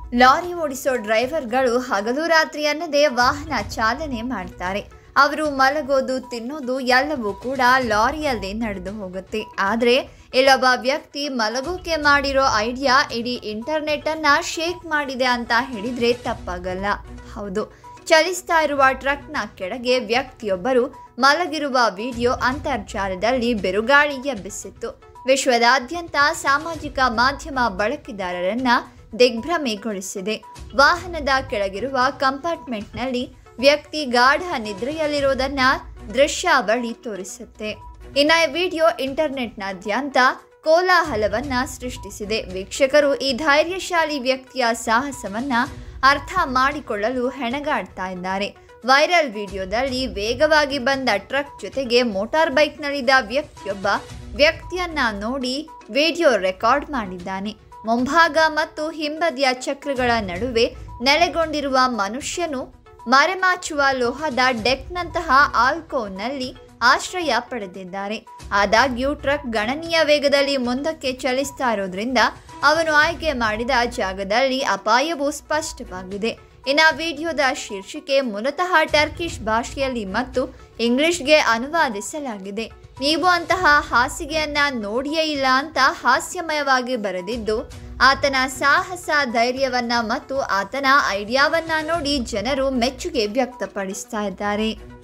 lorry ಓಡಿಸೋ ಡ್ರೈವರ್ಗಳು ಹಗಲು ರಾತ್ರಿ ಅನ್ನದೇ ವಾಹನ ಚಾಲನೆ ಮಾಡ್ತಾರೆ ಅವರು ಮಲಗೋದು ತಿನ್ನೋದು ಎಲ್ಲವೂ ಕೂಡ ಲಾರಿಯಲ್ಲೇ ನಡೆದು ಹೋಗುತ್ತೆ ಆದರೆ ಇಲ್ಲೊಬ್ಬ ವ್ಯಕ್ತಿ ಮಲಗೋಕೆ ಮಾಡಿರೋ ಐಡಿಯಾ ಇಡೀ ಇಂಟರ್ನೆಟ್ಟನ್ನು ಶೇಕ್ ಮಾಡಿದೆ ಅಂತ ಹೇಳಿದ್ರೆ ತಪ್ಪಾಗಲ್ಲ ಹೌದು ಚಲಿಸ್ತಾ ಇರುವ ಟ್ರಕ್ನ ಕೆಳಗೆ ವ್ಯಕ್ತಿಯೊಬ್ಬರು ಮಲಗಿರುವ ವಿಡಿಯೋ ಅಂತರ್ಜಾಲದಲ್ಲಿ ಬಿರುಗಾಳಿ ಎಬ್ಬಿಸಿತ್ತು ವಿಶ್ವದಾದ್ಯಂತ ಸಾಮಾಜಿಕ ಮಾಧ್ಯಮ ಬಳಕೆದಾರರನ್ನ ದಿಗ್ಭ್ರಮೆಗೊಳಿಸಿದೆ ವಾಹನದ ಕೆಳಗಿರುವ ಕಂಪಾರ್ಟ್ಮೆಂಟ್ನಲ್ಲಿ ವ್ಯಕ್ತಿ ಗಾಢ ನಿದ್ರೆಯಲ್ಲಿರೋದನ್ನ ದೃಶ್ಯಾವಳಿ ತೋರಿಸುತ್ತೆ ಇನ್ನು ಈ ವಿಡಿಯೋ ಇಂಟರ್ನೆಟ್ನಾದ್ಯಂತ ಕೋಲಾಹಲವನ್ನ ಸೃಷ್ಟಿಸಿದೆ ವೀಕ್ಷಕರು ಈ ಧೈರ್ಯಶಾಲಿ ವ್ಯಕ್ತಿಯ ಸಾಹಸವನ್ನ ಅರ್ಥ ಮಾಡಿಕೊಳ್ಳಲು ಹೆಣಗಾಡ್ತಾ ಇದ್ದಾರೆ ವೈರಲ್ ವಿಡಿಯೋದಲ್ಲಿ ವೇಗವಾಗಿ ಬಂದ ಟ್ರಕ್ ಜೊತೆಗೆ ಮೋಟಾರ್ ಬೈಕ್ನಲ್ಲಿದ್ದ ವ್ಯಕ್ತಿಯೊಬ್ಬ ವ್ಯಕ್ತಿಯನ್ನ ನೋಡಿ ವಿಡಿಯೋ ರೆಕಾರ್ಡ್ ಮಾಡಿದ್ದಾನೆ ಮುಂಭಾಗ ಮತ್ತು ಹಿಂಬದಿಯ ಚಕ್ರಗಳ ನಡುವೆ ನೆಲೆಗೊಂಡಿರುವ ಮನುಷ್ಯನು ಮರೆಮಾಚುವ ಲೋಹದ ಡೆಕ್ನಂತಹ ಆಲ್ಕೋವ್ನಲ್ಲಿ ಆಶ್ರಯ ಪಡೆದಿದ್ದಾರೆ ಆದಾಗ್ಯೂ ಟ್ರಕ್ ಗಣನೀಯ ವೇಗದಲ್ಲಿ ಮುಂದಕ್ಕೆ ಚಲಿಸ್ತಾ ಇರೋದ್ರಿಂದ ಅವನು ಆಯ್ಕೆ ಮಾಡಿದ ಜಾಗದಲ್ಲಿ ಅಪಾಯವು ಸ್ಪಷ್ಟವಾಗಿದೆ ಇನ್ನು ವಿಡಿಯೋದ ಶೀರ್ಷಿಕೆ ಮೂಲತಃ ಟರ್ಕಿಶ್ ಭಾಷೆಯಲ್ಲಿ ಮತ್ತು ಇಂಗ್ಲಿಷ್ಗೆ ಅನುವಾದಿಸಲಾಗಿದೆ ನೀವು ಅಂತಹ ಹಾಸಿಗೆಯನ್ನ ನೋಡಿಯೇ ಇಲ್ಲ ಅಂತ ಹಾಸ್ಯಮಯವಾಗಿ ಬರೆದಿದ್ದು ಆತನ ಸಾಹಸ ಧೈರ್ಯವನ್ನ ಮತ್ತು ಆತನ ಐಡಿಯಾವನ್ನ ನೋಡಿ ಜನರು ಮೆಚ್ಚುಗೆ ವ್ಯಕ್ತಪಡಿಸ್ತಾ ಇದ್ದಾರೆ